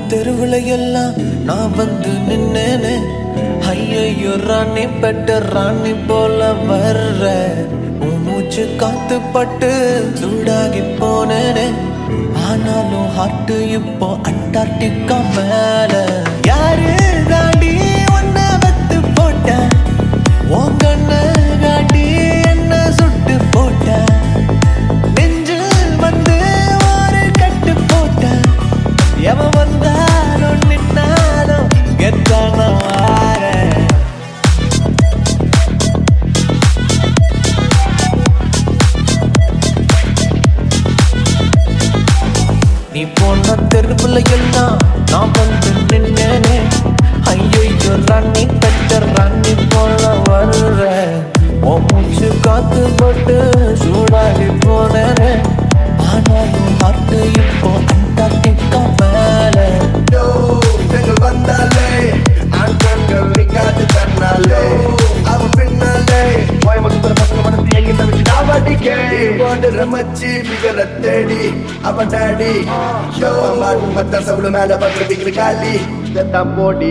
தெருவுல எல்லாம் நான் வந்து நின்னேனே ஐயோ ராணி பெட்ட ராணி போல வர்ற உன் மூச்சு காத்து பட்டு சூடாகி போனேனே ஆனாலும் ஹார்ட் இப்போ அண்டார்டிகா மேல யாரு தாண்டி ஒன்ன வத்து போட்ட உன் கண்ண காட்டி என்ன சுட்டு போட்ட நெஞ்சில் வந்து ஒரு கட்டு போட்ட எவன் வந்தாலும் நின்னாலும் கெத்தான வாரேன் நீ போன தெருவுல எல்லாம் நான் வந்து நின்னேனே ஐயோ ராணி பெற்ற ராணி போல வர்ற உன் மூச்சு காத்து போட்டு சூடாகி போனேனே ஆனாலும் ஹார்ட் இப்போ அண்டார்டிகா மேல யோ, பெண்கள் வந்தாலே ஆண்கள் நிக்காது தன்னாலே அவ பின்னாலே கோயம்புத்தூர் பசங்க மனசு எங்கிட்ட வச்சு நான் வடிக்கே ஓடுற மச்சி பிகர தேடி அவன் டாடி யோ மாட்டு மத்த சவுடு மேல பத்து பிகிற காலி செத்தான் போடி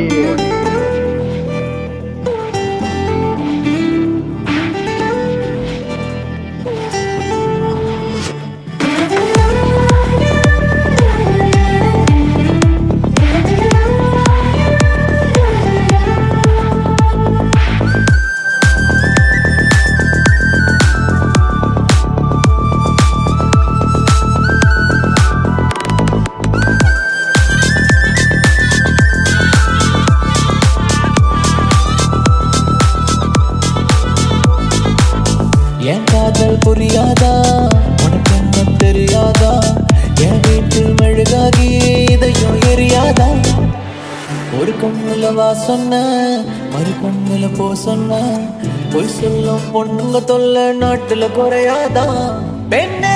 என் காதல் புரியாதா உனக்கு என்ன தெரியாதா என் வீட்டில் மெழுகாகி இதையும் எரியாதா ஒரு கண்ணுல வா சொன்ன மறு கண்ணுல போ சொன்ன பொய் சொல்லும் பொண்ணுங்க தொல்லை நாட்டுல குறையாதா பெண்ணே